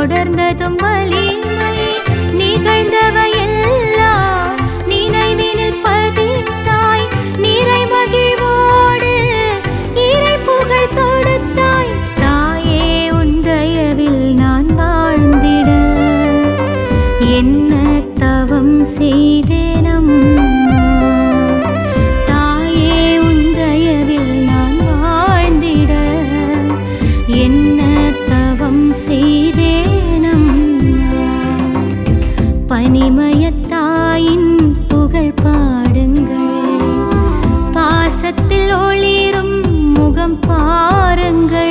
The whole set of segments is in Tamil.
தொடர்ந்ததும் வலிமை நிகழ்ந்தவையெல்லாம் நினைவினில் பதித்தாய் நிறை மகிழ்வோடு இறை புகழ் தொடுத்தாய் தாயே உந்தயவில் நான் வாழ்ந்திட என்ன தவம் செய்தேனம்மா தாயே உந்தயவில் நான் வாழ்ந்திட என்ன தவம் செய்தேனம்மா பனிமயத்தாயின் புகழ் பாடுங்கள் பாசத்தில் ஒளிரும் முகம் பாருங்கள்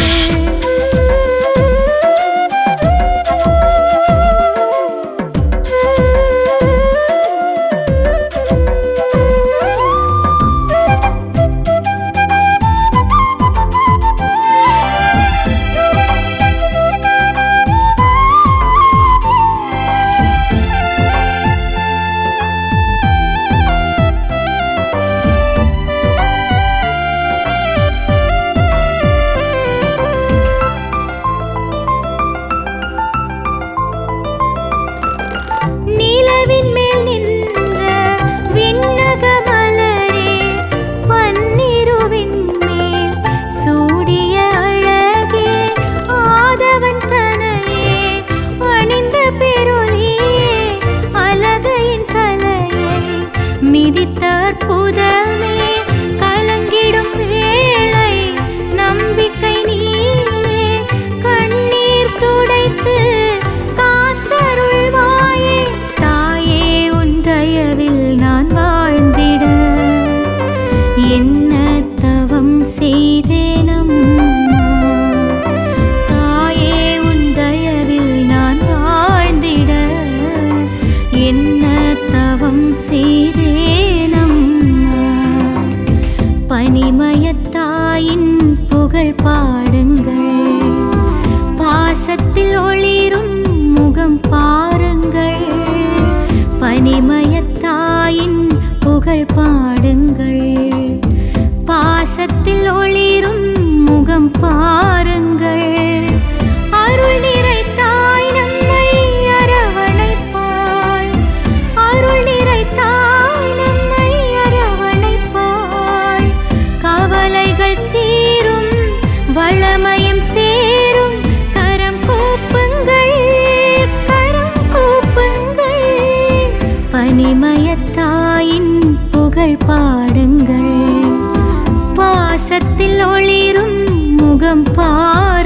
நிலவின் மேல் நின்ற விண்ணக மலரே பன்னிருவின் மேல் சூடிய அழகே ஆதவன் தனையே அணிந்த பெருளியே அழகையின் கலையை மிதித்த அற்புதமே கலங்கிடும் வேளை நம்பிக்கை நீயே கண்ணீர் துடைத்து காத்தருள்வாயே தாயே உன் தயவில் நான் வாழ்ந்திட என்ன தவம் செய்தேனம்மா தாயே உன் தயவில் நான் வாழ்ந்திட என்ன தவம் செய்தேனம்மா பனிமயத்தாயின் புகழ் பாடுங்கள் பாசத்தில் ஒளிரும் முகம் பாருங்கள் பனிமயத்தாயின் புகழ் பாடுங்கள் பாசத்தில் ஒளிரும் முகம் பாருங்கள் அருள் நிறைத்தாய் நம்மை அரவணைப்பாய் அருள் நிறைத்தாய் நம்மை அரவணைப்பாய் கவலைகள் தீரும் வளமயம் சேரும் கரம் கூப்புங்கள் கரம் கூப்புங்கள் பனிமயத்தாயின் புகழ் பாடுங்கள் பாசத்தில் ஒளிரும் முகம் பாருங்கள்